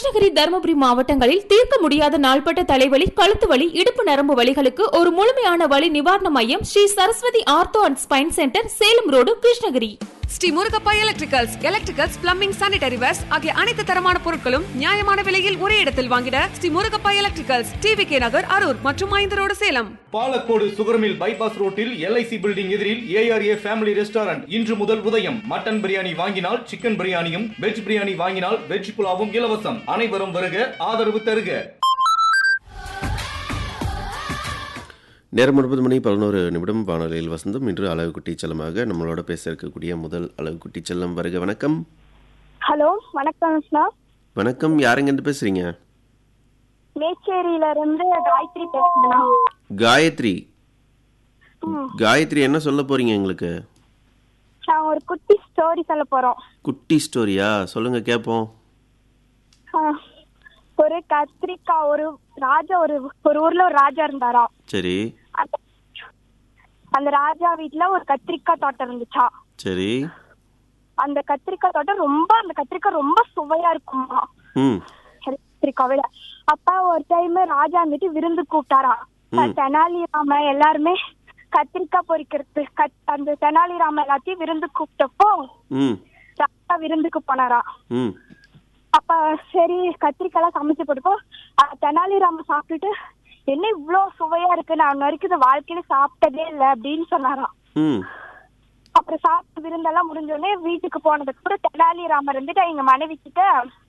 கிருஷ்ணகிரி தருமபுரி மாவட்டங்களில் தீர்க்க முடியாத நாள்பட்ட தலைவலி கழுத்து வலி இடுப்பு நரம்பு வலிகளுக்கு ஒரு முழுமையான வலி நிவாரண மையம் Sri Saraswathi ortho and spine centre Salem road Krishnagiri Sri Murugappa electricals electricals plumbing sanitary wares ஆகிய அனைத்து தரமான பொருட்களும் நியாயமான விலையில் ஒரே இடத்தில் வாங்கிட Sri Murugappa electricals TV K Nagar Harur மற்றும் ஐந்து road Salem Palacode sugar mill bypass ரோட்டில் எல்ஐசி பில்டிங் எதிரில் ஏஆர்ஏ ஃபேமிலி ரெஸ்டாரண்ட் இன்று முதல் உதயம் மட்டன் பிரியாணி வாங்கினால் சிக்கன் பிரியாணியும் வெஜ் பிரியாணி வாங்கினால் வெஜ் புலாவும் இலவசம் அனைவரும் வருக ஆதரவு தருக நேரம் ஒன்பது மணி பதினோரு நிமிடம் வானொலியில் வசந்தம் இன்று அழகு குட்டி செல்லமாக நம்மளோட பேச இருக்கக்கூடிய முதல் அழகு குட்டி செல்லம் வருக வணக்கம் ஹலோ வணக்கம் சார் வணக்கம் யாருங்கன்னு பேசுறீங்க மேச்சேரியில இருந்து காயத்ரி பேசுறேன் காயத்ரி காயத்ரி என்ன சொல்ல போறீங்க எங்களுக்கு நான் ஒரு குட்டி ஸ்டோரி சொல்ல போறோம் குட்டி ஸ்டோரியா சொல்லுங்க கேட்போம் ஆ, ஒரு கத்திரிக்காய் ஒரு ராஜா ஒரு ஒரு ஊர்ல ஒரு ராஜா இருந்தாராம் சரி அந்த- அந்த ராஜா வீட்ல ஒரு கத்திரிக்காய் தோட்டம் இருந்துச்சா சரி அந்த கத்திரிக்காய் தோட்டம் ரொம்ப அந்த கத்திரிக்காய் ரொம்ப சுவையா இருக்குமா ம் கத்திரிக்காவில அப்ப ஒரு டைம் ராஜா வந்துட்டு விருந்து கூப்பிட்டாரா தெனாலிராம எல்லாருமே கத்திரிக்காய் பொரிக்கிறது கத்- அந்த தெனாலிராம எல்லாத்தையும் விருந்து கூப்பிட்டப்போ ம் ராஜா விருந்துக்கு போனாரா ம் அப்ப சரி கத்திரிக்காய்லாம் சமைச்சு போட்டுப்போ தெனாலிராம சாப்பிட்டுட்டு என்ன இவ்ளோ சுவையா இருக்கு நான் இன்ன வரைக்கும் இந்த வாழ்க்கையில சாப்பிட்டதே இல்லை அப்படின்னு சொன்னாராம் ம் அப்புறம் சாப்பிட்டு விருந்தெல்லாம் முடிஞ்ச உடனே வீட்டுக்கு போனதுக்கு அப்புறம் தெனாலிராமர் வந்துட்டு எங்க மனைவி கிட்ட